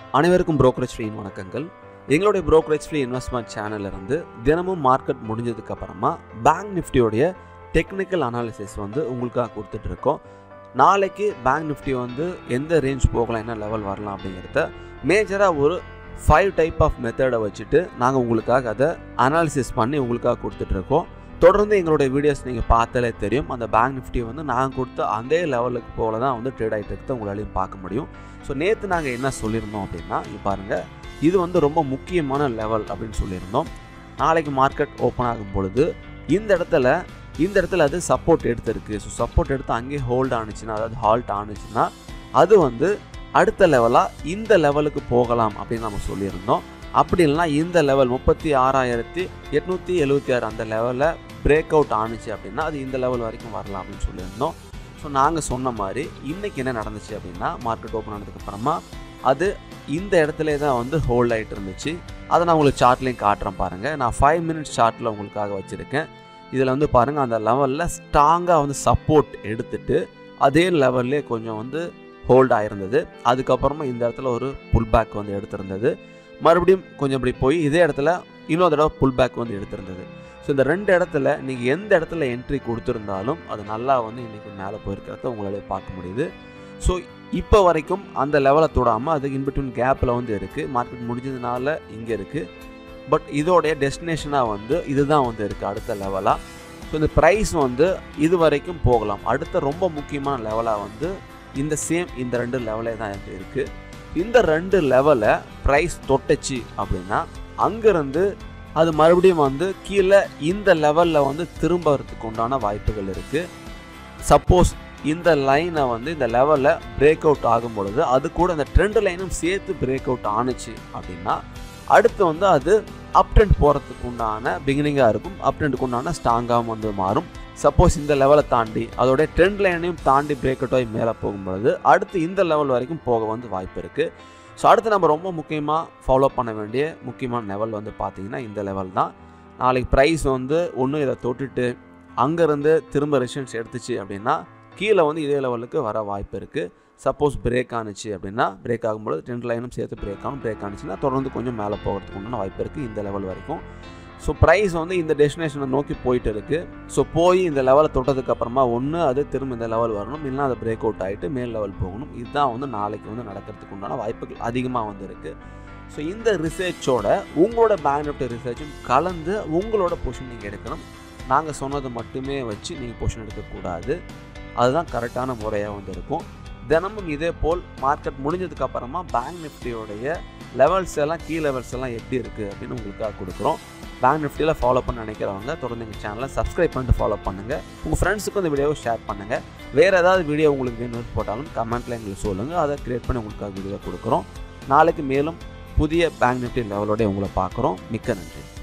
அனைவருக்கும் brokerage free வணக்கங்கள் எங்களுடைய brokerage ஃப்ரீ இன்வெஸ்ட்மெண்ட் சேனல்ல இருந்து தினமும் மார்க்கெட் முடிஞ்சதுக்கு அப்புறமா பேங்க் நிஃப்டியோடைய டெக்னிக்கல் அனாலிசிஸ் வந்து உங்களுக்காக கொடுத்துட்டு இருக்கோம் நாளைக்கு பேங்க் நிஃப்டி வந்து எந்த ரேஞ்ச் போகலாம் என்ன லெவல் வரலாம் அப்படிங்கிறத மேஜராக ஒரு ஃபைவ் டைப் ஆஃப் மெத்தடை வச்சுட்டு நாங்கள் உங்களுக்காக அதை அனாலிசிஸ் பண்ணி உங்களுக்காக கொடுத்துட்ருக்கோம் தொடர்ந்து எங்களுடைய வீடியோஸ் நீங்கள் பார்த்தாலே தெரியும் அந்த பேங்க் நிஃப்டி வந்து நாங்கள் கொடுத்த அதே லெவலுக்கு போல தான் வந்து ட்ரேட் ஆகிட்டு இருக்கிறத உங்களாலையும் பார்க்க முடியும் ஸோ நேற்று நாங்கள் என்ன சொல்லியிருந்தோம் அப்படின்னா இங்க பாருங்கள் இது வந்து ரொம்ப முக்கியமான லெவல் அப்படின்னு சொல்லியிருந்தோம் நாளைக்கு மார்க்கெட் ஓப்பன் ஆகும் பொழுது இந்த இடத்துல இந்த இடத்துல அது சப்போர்ட் எடுத்திருக்கு ஸோ சப்போர்ட் எடுத்து அங்கேயே ஹோல்ட் ஆணுச்சுன்னா அதாவது ஹால்ட் ஆணுச்சுன்னா அது வந்து அடுத்த லெவலாக இந்த லெவலுக்கு போகலாம் அப்படின்னு நம்ம சொல்லியிருந்தோம் அப்படி இல்லைனா இந்த லெவல் முப்பத்தி ஆறாயிரத்தி எட்நூற்றி எழுபத்தி ஆறு அந்த லெவலில் பிரேக் அவுட் ஆணுச்சு அப்படின்னா அது இந்த லெவல் வரைக்கும் வரலாம் அப்படின்னு சொல்லியிருந்தோம் ஸோ நாங்கள் சொன்ன மாதிரி இன்றைக்கி என்ன நடந்துச்சு அப்படின்னா மார்க்கெட் ஓப்பன் ஆனதுக்கப்புறமா அது இந்த இடத்துல தான் வந்து ஹோல்ட் ஆகிட்டு இருந்துச்சு அதை நான் உங்களுக்கு சார்ட்லேயும் காட்டுறேன் பாருங்கள் நான் ஃபைவ் மினிட்ஸ் சார்ட்டில் உங்களுக்காக வச்சுருக்கேன் இதில் வந்து பாருங்கள் அந்த லெவலில் ஸ்ட்ராங்காக வந்து சப்போர்ட் எடுத்துட்டு அதே லெவல்லே கொஞ்சம் வந்து ஹோல்ட் ஆயிருந்தது அதுக்கப்புறமா இந்த இடத்துல ஒரு புல் பேக் வந்து எடுத்திருந்தது மறுபடியும் கொஞ்சம் இப்படி போய் இதே இடத்துல இன்னொரு தடவை புல் பேக் வந்து எடுத்திருந்தது ஸோ இந்த ரெண்டு இடத்துல நீங்கள் எந்த இடத்துல என்ட்ரி கொடுத்துருந்தாலும் அது நல்லா வந்து இன்றைக்கி மேலே போயிருக்கிறத உங்களால் பார்க்க முடியுது ஸோ இப்போ வரைக்கும் அந்த லெவலை தொடாமல் அது இன்பிட்வீன் கேப்பில் வந்து இருக்குது மார்க்கெட் முடிஞ்சதுனால இங்கே இருக்குது பட் இதோடைய டெஸ்டினேஷனாக வந்து இதுதான் வந்து இருக்குது அடுத்த லெவலாக ஸோ இந்த ப்ரைஸ் வந்து இது வரைக்கும் போகலாம் அடுத்த ரொம்ப முக்கியமான லெவலாக வந்து இந்த சேம் இந்த ரெண்டு லெவலே தான் இருக்குது இந்த ரெண்டு லெவலை ப்ரைஸ் தொட்டுச்சு அப்படின்னா அங்கேருந்து அது மறுபடியும் வந்து கீழே இந்த லெவலில் வந்து திரும்பறதுக்கு உண்டான வாய்ப்புகள் இருக்குது சப்போஸ் இந்த லைனை வந்து இந்த லெவலில் பிரேக் அவுட் ஆகும் பொழுது அது கூட இந்த ட்ரெண்ட் லைனும் சேர்த்து பிரேக் அவுட் ஆணுச்சு அப்படின்னா அடுத்து வந்து அது அப் ட்ரெண்ட் போகிறதுக்கு உண்டான பிகினிங்காக இருக்கும் அப் ட்ரெண்டுக்கு உண்டான ஸ்ட்ராங்காகவும் வந்து மாறும் சப்போஸ் இந்த லெவலை தாண்டி அதோடைய ட்ரெண்ட் லைனையும் தாண்டி பிரேக் அவுட் ஆகி மேலே போகும்பொழுது அடுத்து இந்த லெவல் வரைக்கும் போக வந்து வாய்ப்பு இருக்குது ஸோ அடுத்து நம்ம ரொம்ப முக்கியமாக ஃபாலோ பண்ண வேண்டிய முக்கியமான லெவல் வந்து பார்த்திங்கன்னா இந்த லெவல் தான் நாளைக்கு ப்ரைஸ் வந்து ஒன்று இதை தொட்டுட்டு அங்கேருந்து திரும்ப ரெசிஸ்டன்ஸ் எடுத்துச்சு அப்படின்னா கீழே வந்து இதே லெவலுக்கு வர வாய்ப்பு இருக்குது சப்போஸ் பிரேக் ஆணுச்சு அப்படின்னா பிரேக் ஆகும்போது ட்ரெண்ட் லைனும் சேர்த்து பிரேக் ஆகும் பிரேக் ஆணுச்சுன்னா தொடர்ந்து கொஞ்சம் மேலே போகிறதுக்கு உண்டான வாய்ப்பு இருக்குது இந்த லெவல் வரைக்கும் ஸோ ப்ரைஸ் வந்து இந்த டெஸ்டினேஷனை நோக்கி போயிட்டு இருக்குது ஸோ போய் இந்த லெவலை தொட்டதுக்கு அப்புறமா ஒன்று அது திரும்ப இந்த லெவல் வரணும் இல்லைனா அது பிரேக் அவுட் ஆகிட்டு மேல் லெவல் போகணும் இதுதான் வந்து நாளைக்கு வந்து நடக்கிறதுக்கு உண்டான வாய்ப்புகள் அதிகமாக வந்து இருக்குது ஸோ இந்த ரிசர்ச்சோட உங்களோட பேங்க் நிஃப்டி ரிசர்ச்சும் கலந்து உங்களோட பொசிஷன் நீங்கள் எடுக்கணும் நாங்கள் சொன்னதை மட்டுமே வச்சு நீங்கள் பொசிஷன் எடுக்கக்கூடாது அதுதான் கரெக்டான முறையாக வந்து இருக்கும் தினமும் இதே போல் மார்க்கெட் முடிஞ்சதுக்கு அப்புறமா பேங்க் நிஃப்டியோடைய லெவல்ஸ் எல்லாம் கீ லெவல்ஸ் எல்லாம் எப்படி இருக்குது அப்படின்னு உங்களுக்காக கொடுக்குறோம் பேங்க் நிஃப்டியில் ஃபாலோ பண்ண நினைக்கிறவங்க தொடர்ந்து எங்கள் சேனலை சப்ஸ்கிரைப் பண்ணிட்டு ஃபாலோ பண்ணுங்கள் உங்கள் ஃப்ரெண்ட்ஸுக்கும் இந்த வீடியோவை ஷேர் பண்ணுங்கள் வேறு ஏதாவது வீடியோ உங்களுக்கு வேணும்னு போட்டாலும் கமெண்ட்டில் எங்களுக்கு சொல்லுங்கள் அதை க்ரியேட் பண்ணி உங்களுக்காக வீடியோ கொடுக்குறோம் நாளைக்கு மேலும் புதிய பேங்க் நிஃப்டி லெவலோட உங்களை பார்க்குறோம் மிக்க நன்றி